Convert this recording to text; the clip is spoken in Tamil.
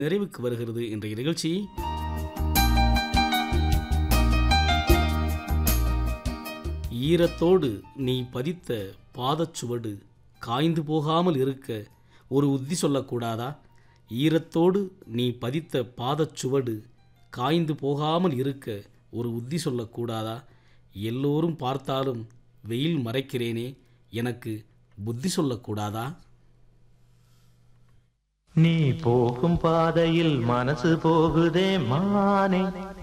நிறைவுக்கு வருகிறது இன்றைய நிகழ்ச்சி ஈரத்தோடு நீ பதித்த பாதச்சுவடு காய்ந்து போகாமல் இருக்க ஒரு உத்தி சொல்லக்கூடாதா ஈரத்தோடு நீ பதித்த பாதச்சுவடு காய்ந்து போகாமல் இருக்க ஒரு உத்தி சொல்லக்கூடாதா எல்லோரும் பார்த்தாலும் வெயில் மறைக்கிறேனே எனக்கு புத்தி சொல்லக்கூடாதா நீ போகும் பாதையில் மனசு போகுதே மானே